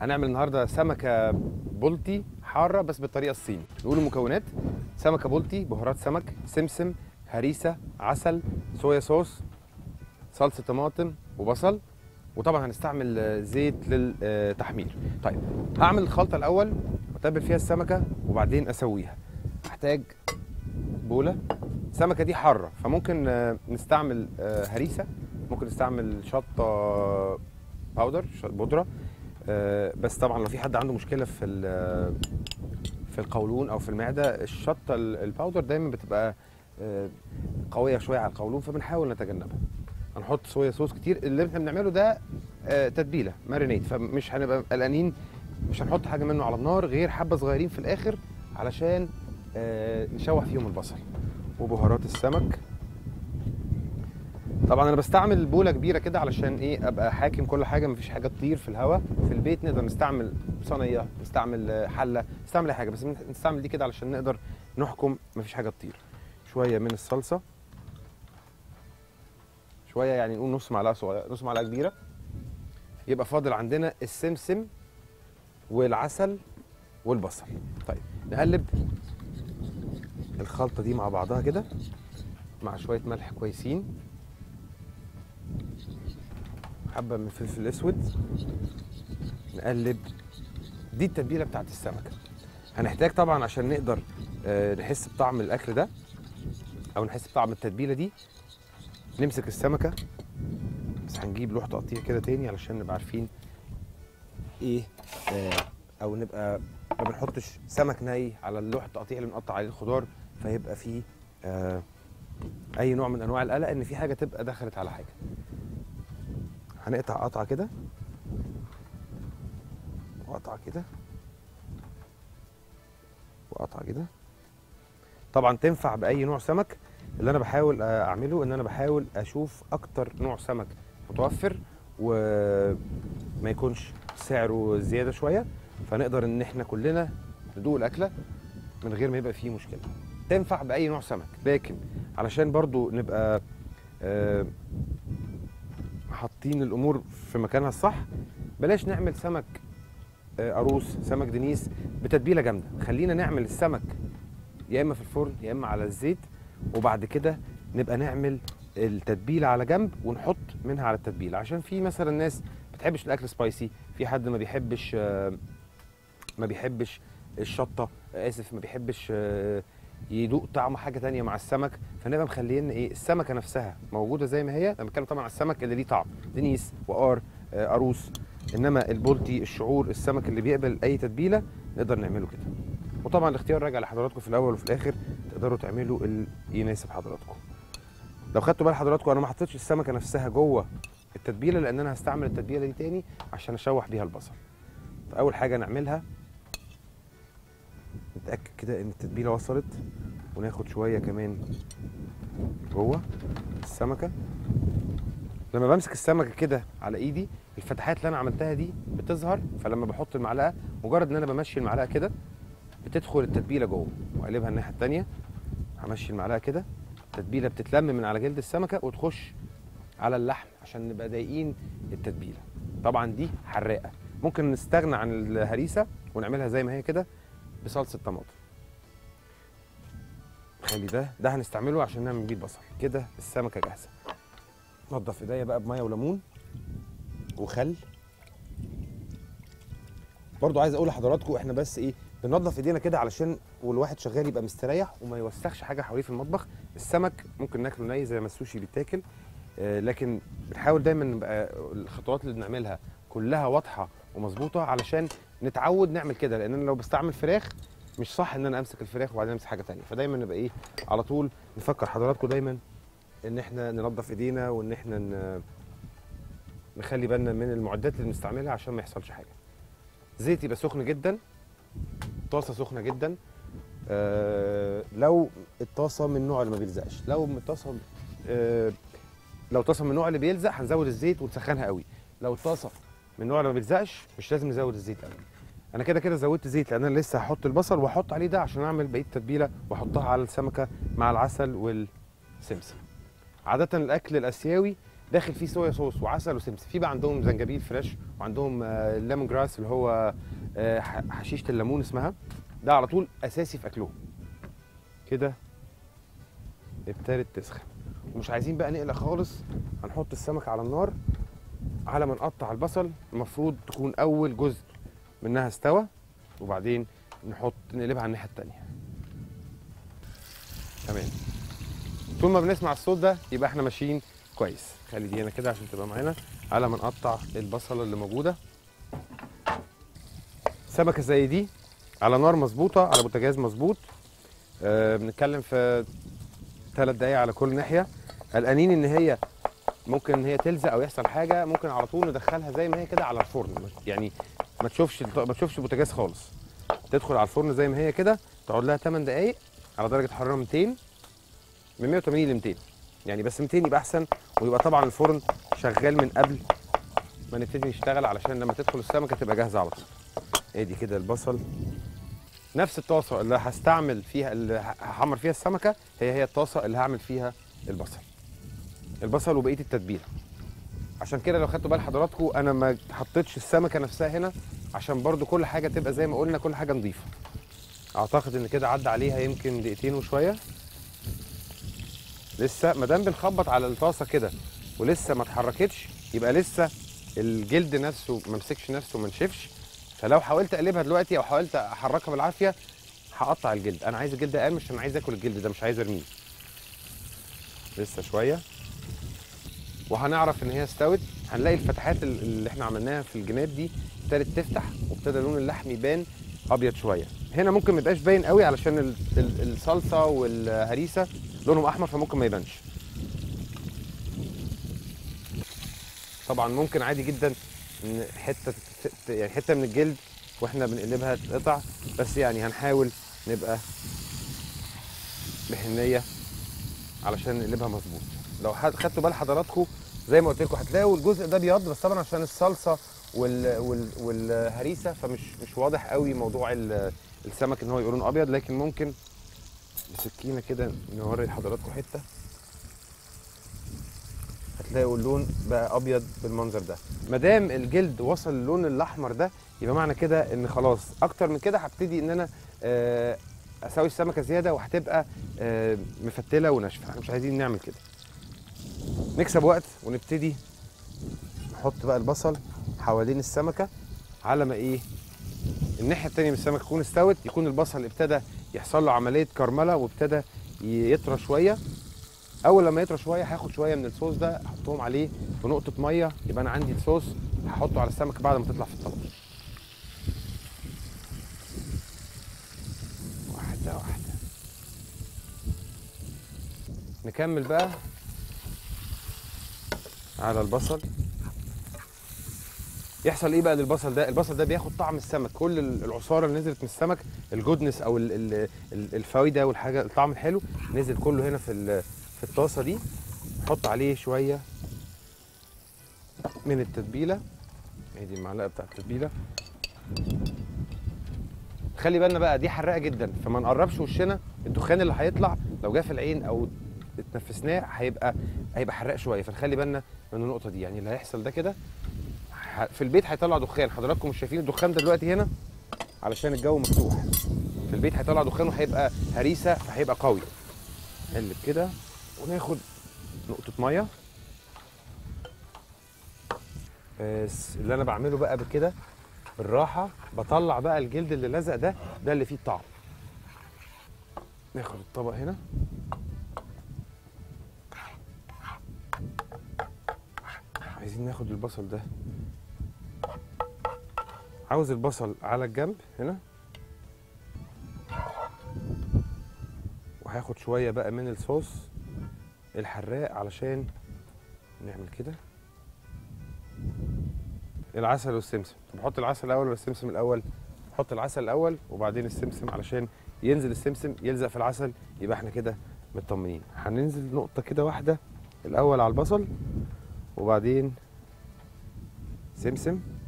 هنعمل النهارده سمكه بلطي حاره بس بالطريقه الصيني نقول المكونات سمكه بلطي بهارات سمك سمسم هريسه عسل صويا صوص صلصه طماطم وبصل وطبعا هنستعمل آه، زيت للتحمير طيب هعمل الخلطه الاول واتبل فيها السمكه وبعدين اسويها هحتاج بوله السمكه دي حاره فممكن آه، نستعمل آه، هريسه ممكن نستعمل شطه باودر ش- بودره آه، بس طبعا لو في حد عنده مشكله في ال- في القولون او في المعده الشطه ال- الباودر دايما بتبقى آه، قويه شويه على القولون فبنحاول نتجنبها هنحط صويا صوص كتير اللي احنا بنعمله ده آه، تتبيله مارينيت فمش هنبقى قلقانين مش هنحط حاجه منه على النار غير حبه صغيرين في الاخر علشان آه، نشوح فيهم البصل وبهارات السمك طبعا انا بستعمل بوله كبيره كده علشان ايه ابقى حاكم كل حاجه مفيش حاجه تطير في الهواء في البيت نقدر نستعمل صينيه نستعمل آه، حله نستعمل اي حاجه بس نستعمل دي كده علشان نقدر نحكم مفيش حاجه تطير شويه من الصلصه شويه يعني نقول نص معلقه صغيره نص معلقه كبيره يبقى فاضل عندنا السمسم والعسل والبصل طيب نقلب الخلطه دي مع بعضها كده مع شويه ملح كويسين حبه من الفلفل الاسود نقلب دي التتبيله بتاعت السمكه هنحتاج طبعا عشان نقدر آه، نحس بطعم الاكل ده او نحس بطعم التتبيله دي نمسك السمكه بس هنجيب لوح تقطيع كده تاني علشان نبقى عارفين ايه آه او نبقى ما بنحطش سمك ني على اللوح التقطيع اللي بنقطع عليه الخضار فيبقى فيه آه اي نوع من انواع القلق ان في حاجه تبقى دخلت على حاجه هنقطع قطعه كده وقطعه كده وقطعه كده طبعا تنفع باي نوع سمك اللي انا بحاول آه، اعمله ان انا بحاول اشوف اكتر نوع سمك متوفر وما يكونش سعره زياده شويه فنقدر ان احنا كلنا ندوق الاكله من غير ما يبقى فيه مشكله تنفع باي نوع سمك لكن علشان برضو نبقى آه، حاطين الامور في مكانها الصح بلاش نعمل سمك آه، عروس سمك دنيس بتتبيله جامده خلينا نعمل السمك يا اما في الفرن يا اما على الزيت وبعد كده نبقى نعمل التتبيله على جنب ونحط منها على التتبيله عشان في مثلا ناس ما بتحبش الاكل سبايسي في حد ما بيحبش آه، ما بيحبش الشطه آه، اسف ما بيحبش آه، يدوق طعم حاجه تانية مع السمك فنبقى مخليين ايه السمكه نفسها موجوده زي ما هي انا بتكلم طبعا على السمك اللي ليه طعم دنيس وقار آه، قاروص انما البولتي الشعور السمك اللي بيقبل اي تتبيله نقدر نعمله كده وطبعا الاختيار راجع لحضراتكم في الاول وفي الاخر تقدروا تعملوا اللي يناسب حضراتكم لو خدتوا بال حضراتكم انا ما حطيتش السمكه نفسها جوه التتبيله لان انا هستعمل التتبيله دي تاني عشان اشوح بيها البصل فاول حاجه نعملها نتاكد كده ان التتبيله وصلت وناخد شويه كمان جوه السمكه لما بمسك السمكه كده على ايدي الفتحات اللي انا عملتها دي بتظهر فلما بحط المعلقه مجرد ان انا بمشي المعلقه كده بتدخل التتبيله جوه واقلبها الناحيه التانيه همشي المعلقه كده التتبيله بتتلم من على جلد السمكه وتخش على اللحم عشان نبقى ضايقين التتبيله طبعا دي حراقه ممكن نستغنى عن الهريسه ونعملها زي ما هي كده بصلصه طماطم خلي ده ده هنستعمله عشان نعمل بيه البصل كده السمكه جاهزه نضف ايديا بقى بميه وليمون وخل برضو عايز اقول لحضراتكم احنا بس ايه بننضف ايدينا كده علشان والواحد شغال يبقى مستريح وما يوسخش حاجه حواليه في المطبخ السمك ممكن ناكله ني زي ما السوشي بيتاكل آه، لكن بنحاول دايما نبقى الخطوات اللي بنعملها كلها واضحه ومظبوطه علشان نتعود نعمل كده لان انا لو بستعمل فراخ مش صح ان انا امسك الفراخ وبعدين امسك حاجه تانية فدايما نبقى ايه على طول نفكر حضراتكم دايما ان احنا ننظف ايدينا وان احنا ن- نخلي بالنا من المعدات اللي بنستعملها عشان ما يحصلش حاجه زيت يبقى سخن جدا طاسه سخنه جدا آه لو الطاسه من النوع اللي ما بيلزقش لو الطاسه آه لو طاسه من النوع اللي بيلزق هنزود الزيت ونسخنها قوي لو الطاسه من النوع اللي ما بيلزقش مش لازم نزود الزيت قوي انا كده كده زودت زيت لان انا لسه هحط البصل واحط عليه ده عشان اعمل بقيه التتبيله واحطها على السمكه مع العسل والسمسم عاده الاكل الاسيوي داخل فيه صويا صوص وعسل وسمسم في بقى عندهم زنجبيل فريش وعندهم آه، ليمون جراس اللي هو آه، ح- حشيشه الليمون اسمها ده على طول اساسي في اكلهم كده ابتدت تسخن ومش عايزين بقى نقلق خالص هنحط السمك على النار على ما نقطع البصل المفروض تكون اول جزء منها استوى وبعدين نحط نقلبها على الناحيه التانيه تمام طول ما بنسمع الصوت ده يبقى احنا ماشيين كويس خلي دي هنا كده عشان تبقى معانا على ما نقطع البصله اللي موجوده سمكه زي دي على نار مظبوطه على بوتاجاز مظبوط آه بنتكلم في ثلاث دقايق على كل ناحيه قلقانين ان هي ممكن ان هي تلزق او يحصل حاجه ممكن على طول ندخلها زي ما هي كده على الفرن يعني ما تشوفش الط- ما تشوفش البوتاجاز خالص تدخل على الفرن زي ما هي كده تقعد لها 8 دقايق على درجه حراره 200 من 180 ل 200 يعني بس 200 يبقى احسن ويبقى طبعا الفرن شغال من قبل ما نبتدي نشتغل علشان لما تدخل السمكه تبقى جاهزه على طول ادي كده البصل نفس الطاسه اللي هستعمل فيها اللي هحمر فيها السمكه هي هي الطاسه اللي هعمل فيها البصل البصل وبقيه التتبيله عشان كده لو خدتوا بال حضراتكم انا ما حطيتش السمكه نفسها هنا عشان برضو كل حاجه تبقى زي ما قلنا كل حاجه نظيفه اعتقد ان كده عدى عليها يمكن دقيقتين وشويه لسه ما دام بنخبط على الطاسه كده ولسه ما اتحركتش يبقى لسه الجلد نفسه ما مسكش نفسه ما نشفش فلو حاولت اقلبها دلوقتي او حاولت احركها بالعافيه هقطع الجلد انا عايز الجلد اقل عشان عايز اكل الجلد ده مش عايز ارميه لسه شويه وهنعرف ان هي استوت هنلاقي الفتحات ال- اللي احنا عملناها في الجناب دي ابتدت تفتح وابتدى لون اللحم يبان ابيض شويه هنا ممكن ما يبقاش باين قوي علشان ال- ال- الصلصه والهريسه لونهم احمر فممكن ما يبانش طبعا ممكن عادي جدا ان حته تت- يعني حته من الجلد واحنا بنقلبها تتقطع بس يعني هنحاول نبقى بحنيه علشان نقلبها مظبوط لو حد- خدتوا بال حضراتكم زي ما قلت لكم هتلاقوا الجزء ده بيض بس طبعا عشان الصلصه وال وال والهريسه فمش مش واضح قوي موضوع ال- السمك ان هو يبقى لونه ابيض لكن ممكن بسكينه كده نوري لحضراتكم حته هتلاقوا اللون بقى ابيض بالمنظر ده ما دام الجلد وصل للون الاحمر ده يبقى معنى كده ان خلاص اكتر من كده هبتدي ان انا آه، اسوي السمكه زياده وهتبقى آه، مفتله وناشفه احنا مش عايزين نعمل كده نكسب وقت ونبتدي نحط بقى البصل حوالين السمكه على ما ايه الناحيه التانية من السمكه تكون استوت يكون البصل ابتدى يحصل له عمليه كرمله وابتدى يطرى شويه اول لما يطرى شويه هاخد شويه من الصوص ده احطهم عليه بنقطه ميه يبقى انا عندي الصوص هحطه على السمكه بعد ما تطلع في الطبق واحده واحده نكمل بقى على البصل يحصل ايه بقى للبصل ده البصل ده بياخد طعم السمك كل ال- العصاره اللي نزلت من السمك الجودنس او ال- ال- ال- الفايده والحاجه الطعم الحلو نزل كله هنا في ال- في الطاسه دي نحط عليه شويه من التتبيله هي دي المعلقه بتاعت التتبيله خلي بالنا بقى دي حراقه جدا فما نقربش وشنا الدخان اللي هيطلع لو جه في العين او اتنفسناه هيبقى هيبقى حراق شويه فنخلي بالنا من النقطه دي يعني اللي هيحصل ده كده ح- في البيت هيطلع دخان حضراتكم مش شايفين الدخان ده دلوقتي هنا علشان الجو مفتوح في البيت هيطلع دخان وهيبقى هريسه فهيبقى قوي نقلب كده وناخد نقطه ميه بس اللي انا بعمله بقى بكده بالراحه بطلع بقى الجلد اللي لزق ده ده اللي فيه الطعم ناخد الطبق هنا عايزين ناخد البصل ده عاوز البصل على الجنب هنا وهاخد شويه بقى من الصوص الحراق علشان نعمل كده العسل والسمسم طب احط العسل الاول ولا السمسم الاول احط العسل الاول وبعدين السمسم علشان ينزل السمسم يلزق في العسل يبقى احنا كده مطمنين هننزل نقطه كده واحده الاول على البصل وبعدين سمسم